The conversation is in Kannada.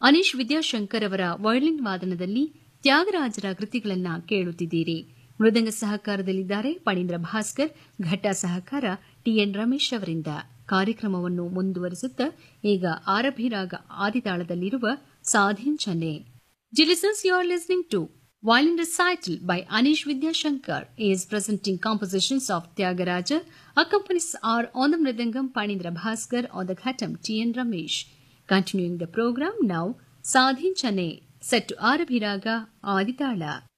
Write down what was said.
ಅನೀಶ್ ವಿದ್ಯಾಶಂಕರ್ ಅವರ ವಯೋಲಿನ್ ವಾದನದಲ್ಲಿ ತ್ಯಾಗರಾಜರ ಕೃತಿಗಳನ್ನ ಕೇಳುತ್ತಿದ್ದೀರಿ ಮೃದಂಗ ಸಹಕಾರದಲ್ಲಿದ್ದಾರೆ ಪಣೀಂದ್ರ ಭಾಸ್ಕರ್ ಘಟ್ಟ ಸಹಕಾರ ಟಿಎನ್ ರಮೇಶ್ ಅವರಿಂದ ಕಾರ್ಯಕ್ರಮವನ್ನು ಮುಂದುವರಿಸುತ್ತಾ ಈಗ ಆರಭಿರಾಗ ಆದಿತಾಳದಲ್ಲಿರುವ ಸಾಧೀನ್ ಚನ್ನೆ ಜಿಲಿಸನ್ಸ್ you are listening to Violin recital by Anish Vidyashankar is presenting compositions of Tyagaraja. Accompanies are on the Mridangam Panindra Bhaskar on the Ghatam T.N. Ramesh. Continuing the program now, Sadhin Chane, set to Arabhiraga Aditala.